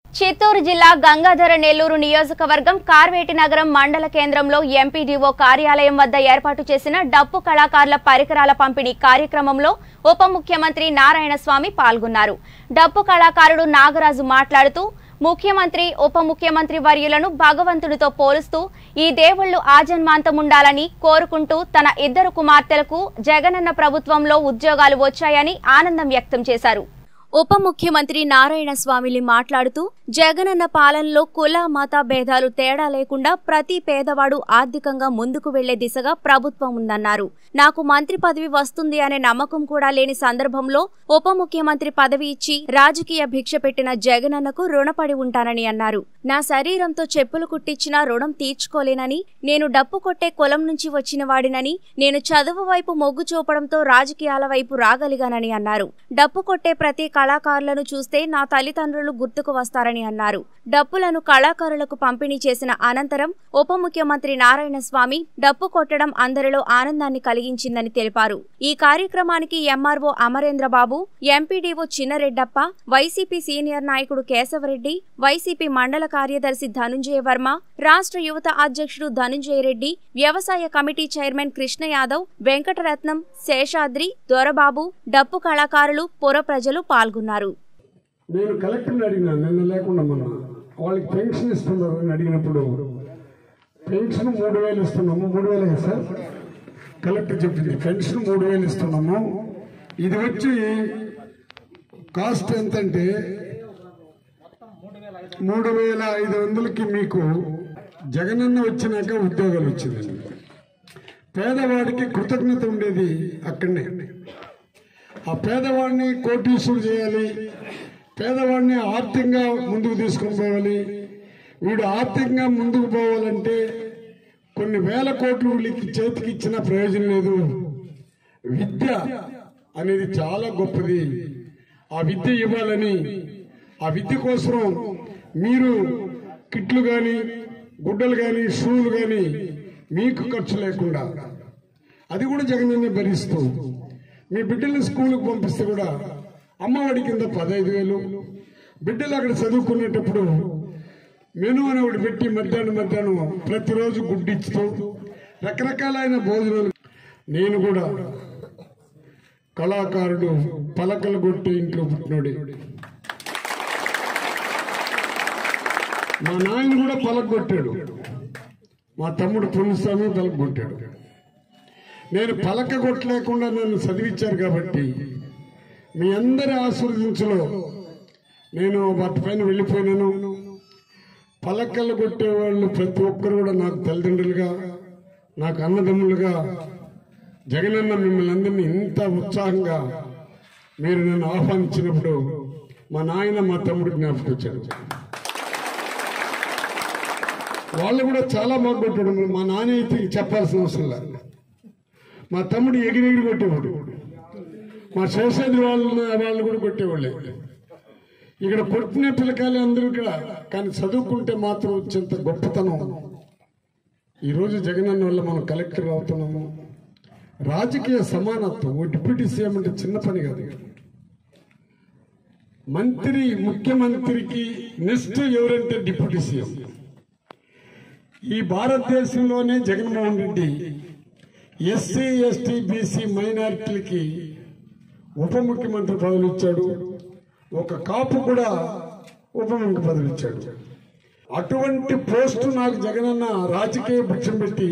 చిత్తూరు జిల్లా గంగాధర నెల్లూరు నియోజకవర్గం కార్వేటి నగరం మండల కేంద్రంలో ఎంపీడీఓ కార్యాలయం వద్ద ఏర్పాటు చేసిన డప్పు కళాకారుల పరికరాల పంపిణీ కార్యక్రమంలో ఉప ముఖ్యమంత్రి నారాయణ స్వామి పాల్గొన్నారు డప్పు కళాకారుడు నాగరాజు మాట్లాడుతూ ముఖ్యమంత్రి ఉప ముఖ్యమంత్రి వర్యులను భగవంతుడితో పోలుస్తూ ఈ దేవుళ్లు ఆజన్మాంతముండాలని కోరుకుంటూ తన ఇద్దరు కుమార్తెలకు జగనన్న ప్రభుత్వంలో ఉద్యోగాలు వచ్చాయని ఆనందం వ్యక్తం చేశారు ఉప ముఖ్యమంత్రి నారాయణ స్వామిని మాట్లాడుతూ జగనన్న పాలనలో కుల మత భేదాలు తేడా లేకుండా ప్రతి పేదవాడు ఆర్థికంగా ముందుకు వెళ్లే దిశగా ప్రభుత్వం ఉందన్నారు నాకు మంత్రి పదవి వస్తుంది అనే నమ్మకం కూడా లేని సందర్భంలో ఉప ముఖ్యమంత్రి పదవి ఇచ్చి రాజకీయ భిక్ష పెట్టిన జగనన్నకు రుణపడి ఉంటానని అన్నారు నా శరీరంతో చెప్పులు కుట్టించినా రుణం తీర్చుకోలేనని నేను డప్పు కొట్టే కులం నుంచి వచ్చిన వాడినని నేను చదువు వైపు మొగ్గు చూపడంతో రాజకీయాల వైపు రాగలిగానని అన్నారు డప్పు కొట్టే ప్రతి కళాకారులను చూస్తే నా తల్లిదండ్రులు గుర్తుకు వస్తారని అన్నారు డప్పులను కళాకారులకు పంపిణీ చేసిన అనంతరం ఉప ముఖ్యమంత్రి నారాయణ స్వామి డప్పు కొట్టడం అందరిలో ఆనందాన్ని కలిగించిందని తెలిపారు ఈ కార్యక్రమానికి MRO Amarendra Babu MPDO Chinna Reddappa YCP senior నాయకుడు కేశవరెడ్డి వైసీపీ మండల కార్యదర్శి ధనుంజయ వర్మ రాష్ట్ర యువత అధ్యక్షుడు ధనుంజయ రెడ్డి వ్యవసాయ కమిటీ చైర్మన్ కృష్ణ యాదవ్ వెంకటరత్నం శేషాద్రి దొరబాబు డప్పు కళాకారులు పుర ప్రజలు పాల్గొన్నారు నేను కలెక్టర్ని అడిగినా నిన్న లేకుండా మొన్న వాళ్ళకి పెన్షన్ ఇస్తున్నారు అని అడిగినప్పుడు పెన్షన్ మూడు వేలు ఇస్తున్నాము మూడు వేలే కదా సార్ కలెక్టర్ చెప్పింది పెన్షన్ మూడు వేలు ఇస్తున్నాము ఇది వచ్చి కాస్ట్ ఎంతంటే మూడు వేల ఐదు వందలకి మీకు జగనన్న వచ్చినాక ఉద్యోగాలు వచ్చిందండి పేదవాడికి కృతజ్ఞత ఉండేది అక్కడనే ఆ పేదవాడిని కోటీశ్వరుడు చేయాలి పేదవాడిని ఆర్థికంగా ముందుకు తీసుకొని పోవాలి వీడు ఆర్థికంగా ముందుకు పోవాలంటే కొన్ని వేల కోట్లు వీళ్ళకి చేతికి ఇచ్చిన ప్రయోజనం లేదు విద్య అనేది చాలా గొప్పది ఆ విద్య ఇవ్వాలని ఆ విద్య కోసం మీరు కిట్లు కానీ గుడ్డలు కానీ షూలు కానీ మీకు ఖర్చు లేకుండా అది కూడా జగనన్నే భరిస్తూ మీ బిడ్డల్ని స్కూల్కి పంపిస్తే కూడా అమ్మఒడి కింద పదహైదు వేలు బిడ్డలు అక్కడ చదువుకునేటప్పుడు మెను అని ఒకటి పెట్టి మధ్యాహ్నం మధ్యాహ్నం ప్రతిరోజు గుడ్డిస్తూ రకరకాలైన భోజనాలు నేను కూడా కళాకారుడు పలకలు కొట్టి ఇంట్లో పుట్టినోడే మా నాయన కూడా పలక కొట్టాడు మా తమ్ముడు పుణ్యస్వామి పలక కొట్టాడు నేను పలక కొట్టలేకుండా నన్ను చదివించారు కాబట్టి మీ అందరి ఆశీర్వదించలో నేను వాటిపైన వెళ్ళిపోయినాను పలకలు కొట్టేవాళ్ళు ప్రతి ఒక్కరు కూడా నాకు తల్లిదండ్రులుగా నాకు అన్నదమ్ములుగా జగనన్న మిమ్మల్ని అందరినీ ఇంత ఉత్సాహంగా మీరు నన్ను ఆహ్వానించినప్పుడు మా నాయన మా తమ్ముడు జ్ఞాపకం వచ్చాడు వాళ్ళు కూడా చాలా బాగా కొట్టాడు మా నాన్న అయితే చెప్పాల్సిన అవసరం లేదు మా తమ్ముడు ఎగిరెగిరి కొట్టేవాడు మా శేషాద్రి వాళ్ళు వాళ్ళు కూడా కొట్టేవాళ్ళే ఇక్కడ కొట్టిన పిల్లకాయలు అందరూ ఇక్కడ కానీ చదువుకుంటే మాత్రం వచ్చేంత గొప్పతనం ఈరోజు జగనన్న వల్ల మనం కలెక్టర్ అవుతున్నాము రాజకీయ సమానత్వం ఓ డిప్యూటీ సీఎం అంటే చిన్న పని కాదు మంత్రి ముఖ్యమంత్రికి నెక్స్ట్ ఎవరంటే డిప్యూటీ సీఎం ఈ భారతదేశంలోనే Jaganmohan Reddy SC ST BC మైనారిటీలకి ఉప ముఖ్యమంత్రి పదవులు ఇచ్చాడు ఒక కాపు కూడా ఉప ముఖ్య పదవి ఇచ్చాడు అటువంటి పోస్టు నాకు జగనన్న రాజకీయ భిక్షం పెట్టి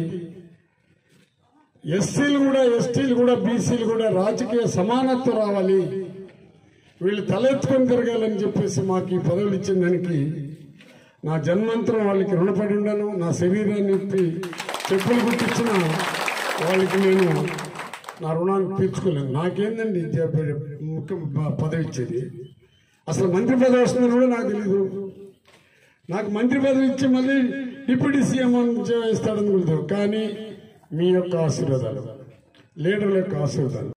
ఎస్సీలు కూడా ఎస్టీలు కూడా బీసీలు కూడా రాజకీయ సమానత్వం రావాలి వీళ్ళు తలెత్తుకొని తిరగాలని చెప్పేసి మాకు ఈ పదవులు ఇచ్చిన దానికి నా జన్మంతరం వాళ్ళకి రుణపడి ఉన్నాను నా శరీరాన్ని ఇప్పి చెప్పులు కుట్టించిన వాళ్ళకి నేను నా రుణాన్ని తీర్చుకోలేను నాకేందండి జ- ముఖ్య పదవి ఇచ్చేది అసలు మంత్రి పదవి వస్తుందని కూడా నాకు తెలీదు నాకు మంత్రి పదవి ఇచ్చి మళ్ళీ డిప్యూటీ సీఎం అని ఇస్తాడని కూడా తెలియదు. కానీ మీ యొక్క ఆశీర్వాదాలు లీడర్ల యొక్క ఆశీర్వాదాలు